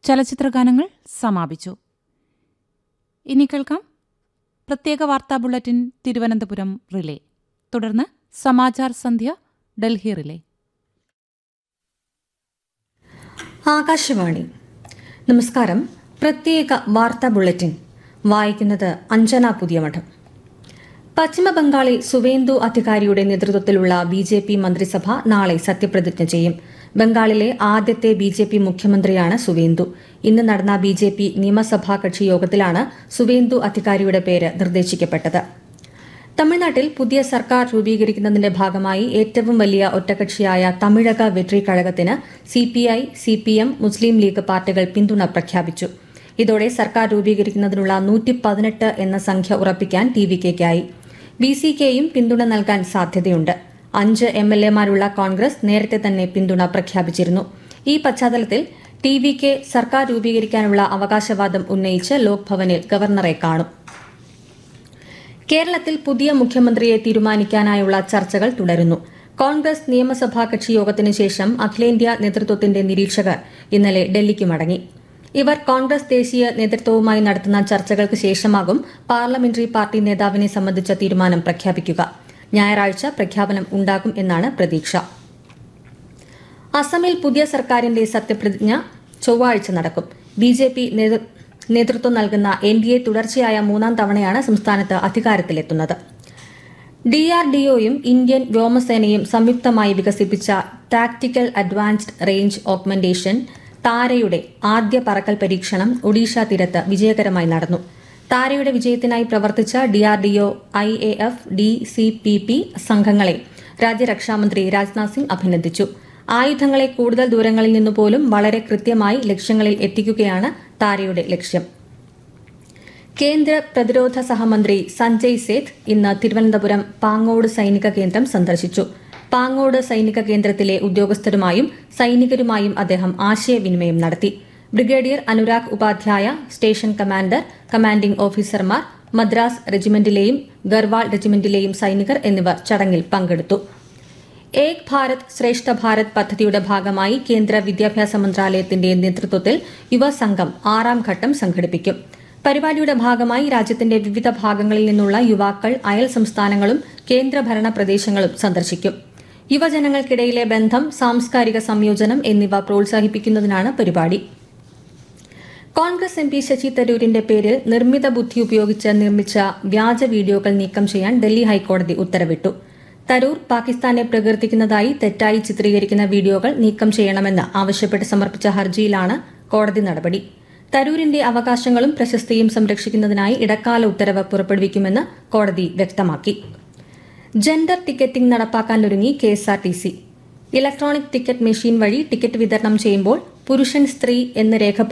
ചലച്ചിത്രഗാനങ്ങൾ സമാപിച്ചു ഇനി കേൾക്കാം പ്രത്യേക വാർത്താ ബുള്ളറ്റിൻ തിരുവനന്തപുരം റിലേ തുടർന്ന് സമാചാർ സന്ധ്യ ഡൽഹി റിലേ ആകാശവാണി നമസ്കാരം പ്രത്യേക വാർത്താ ബുള്ളറ്റിൻ വായിക്കുന്നത് അഞ്ജന പുതിയമഠം പശ്ചിമബംഗാളിൽ സുവേന്ദു അധികാരിയുടെ നേതൃത്വത്തിലുള്ള ബി ജെ പി മന്ത്രിസഭ നാളെ സത്യപ്രതിജ്ഞ ചെയ്യും ബംഗാളിലെ ആദ്യത്തെ ബി ജെ പി മുഖ്യമന്ത്രിയാണ് സുവേന്ദു ഇന്ന് നടന്ന ബി ജെ പി നിയമസഭാ കക്ഷി യോഗത്തിലാണ് സുവേന്ദു അധികാരിയുടെ പേര് നിർദ്ദേശിക്കപ്പെട്ടത് തമിഴ്നാട്ടിൽ പുതിയ സർക്കാർ രൂപീകരിക്കുന്നതിന്റെ ഭാഗമായി ഏറ്റവും വലിയ ഒറ്റകക്ഷിയായ തമിഴക വെട്രി കഴകത്തിന് സിപിഐ സിപിഎം മുസ്ലിം ലീഗ് പാർട്ടികൾ പിന്തുണ പ്രഖ്യാപിച്ചു ഇതോടെ സർക്കാർ രൂപീകരിക്കുന്നതിനുള്ള നൂറ്റി പതിനെട്ട് എന്ന സംഖ്യ ഉറപ്പിക്കാൻ ടി വി കെയ്ക്കായി ബി സി കെയും പിന്തുണ നൽകാൻ സാധ്യതയുണ്ട് അഞ്ച് എം എൽ എമാരുള്ള കോൺഗ്രസ് നേരത്തെ തന്നെ പിന്തുണ പ്രഖ്യാപിച്ചിരുന്നു ഈ പശ്ചാത്തലത്തിൽ ടി വി കെ സർക്കാർ രൂപീകരിക്കാനുള്ള അവകാശവാദം ഉന്നയിച്ച് ലോക്ഭവനിൽ ഗവർണറെ കാണും കേരളത്തിൽ പുതിയ മുഖ്യമന്ത്രിയെ തീരുമാനിക്കാനായുള്ള ചർച്ചകൾ തുടരുന്നു കോൺഗ്രസ് നിയമസഭാ കക്ഷി യോഗത്തിന് ശേഷം അഖിലേന്ത്യാ നേതൃത്വത്തിന്റെ നിരീക്ഷകർ ഇന്നലെ ഡൽഹിക്ക് മടങ്ങി ഇവർ കോൺഗ്രസ് ദേശീയ നേതൃത്വവുമായി നടത്തുന്ന ചർച്ചകൾക്ക് ശേഷമാകും പാർലമെന്ററി പാർട്ടി നേതാവിനെ സംബന്ധിച്ച തീരുമാനം പ്രഖ്യാപിക്കുക ഞായറാഴ്ച പ്രഖ്യാപനം ഉണ്ടാകും എന്നാണ് പ്രതീക്ഷ അസമിൽ പുതിയ സർക്കാരിന്റെ സത്യപ്രതിജ്ഞ ചൊവ്വാഴ്ച നടക്കും ബി ജെ പി നേതൃത്വം നൽകുന്ന എൻ ഡി എ തുടർച്ചയായ മൂന്നാം തവണയാണ് സംസ്ഥാനത്ത് അധികാരത്തിലെത്തുന്നത് ഡിആർഡിഒയും ഇന്ത്യൻ വ്യോമസേനയും സംയുക്തമായി വികസിപ്പിച്ച ടാക്ടിക്കൽ അഡ്വാൻസ്ഡ് റേഞ്ച് ഓഗ്മെന്റേഷൻ താരയുടെ ആദ്യ പറക്കൽ പരീക്ഷണം ഒഡീഷ തീരത്ത് വിജയകരമായി നടന്നു താരയുടെ വിജയത്തിനായി പ്രവർത്തിച്ച DRDO I A F D C P P സംഘങ്ങളെ രാജ്യരക്ഷാമന്ത്രി രാജ്നാഥ് സിംഗ് അഭിനന്ദിച്ചു ആയുധങ്ങളെ കൂടുതൽ ദൂരങ്ങളിൽ നിന്നു പോലും വളരെ കൃത്യമായി ലക്ഷ്യങ്ങളിൽ എത്തിക്കുകയാണ് താരയുടെ ലക്ഷ്യം കേന്ദ്ര പ്രതിരോധ സഹമന്ത്രി സഞ്ജയ് സേത്ത് ഇന്ന് തിരുവനന്തപുരം പാങ്ങോട് സൈനിക കേന്ദ്രം സന്ദർശിച്ചു പാങ്ങോട് സൈനിക കേന്ദ്രത്തിലെ ഉദ്യോഗസ്ഥരുമായും സൈനികരുമായും അദ്ദേഹം ആശയവിനിമയം നടത്തി brigadier Anurag Upadhyaya station commander commanding ഓഫീസർമാർ മദ്രാസ് റെജിമെന്റിലെയും ഗർവാൾ റെജിമെന്റിലെയും സൈനികർ എന്നിവർ ചടങ്ങിൽ പങ്കെടുത്തു ഏക് ഭാരത് ശ്രേഷ്ഠ ഭാരത് പദ്ധതിയുടെ ഭാഗമായി കേന്ദ്ര വിദ്യാഭ്യാസ മന്ത്രാലയത്തിന്റെ നേതൃത്വത്തിൽ യുവസംഘം ആറാം ഘട്ടം സംഘടിപ്പിക്കും പരിപാടിയുടെ ഭാഗമായി രാജ്യത്തിന്റെ വിവിധ ഭാഗങ്ങളിൽ നിന്നുള്ള യുവാക്കൾ അയൽ സംസ്ഥാനങ്ങളും കേന്ദ്രഭരണ പ്രദേശങ്ങളും സന്ദർശിക്കും യുവജനങ്ങൾക്കിടയിലെ ബന്ധം സാംസ്കാരിക സംയോജനം എന്നിവ പ്രോത്സാഹിപ്പിക്കുന്നതിനാണ് പരിപാടി കോൺഗ്രസ് എം പി ശശി തരൂരിന്റെ പേരിൽ നിർമ്മിത ബുദ്ധി ഉപയോഗിച്ച് നിർമ്മിച്ച വ്യാജ വീഡിയോകൾ നീക്കം ചെയ്യാൻ ഡൽഹി ഹൈക്കോടതി ഉത്തരവിട്ടു തരൂർ പാകിസ്ഥാനെ പ്രകീർത്തിക്കുന്നതായി തെറ്റായി ചിത്രീകരിക്കുന്ന വീഡിയോകൾ നീക്കം ചെയ്യണമെന്ന് ആവശ്യപ്പെട്ട് സമർപ്പിച്ച ഹർജിയിലാണ് കോടതി നടപടി തരൂരിന്റെ അവകാശങ്ങളും പ്രശസ്തിയും സംരക്ഷിക്കുന്നതിനായി ഇടക്കാല ഉത്തരവ് പുറപ്പെടുവിക്കുമെന്ന് കോടതി വ്യക്തമാക്കി ജെൻഡർ ടിക്കറ്റിംഗ് നടപ്പാക്കാനൊരുങ്ങി കെഎസ്ആർടിസി ഇലക്ട്രോണിക് ടിക്കറ്റ് മെഷീൻ വഴി ടിക്കറ്റ് വിതരണം ചെയ്യുമ്പോൾ പുരുഷൻ സ്ത്രീ എന്ന് രേഖപ്പെടുത്തി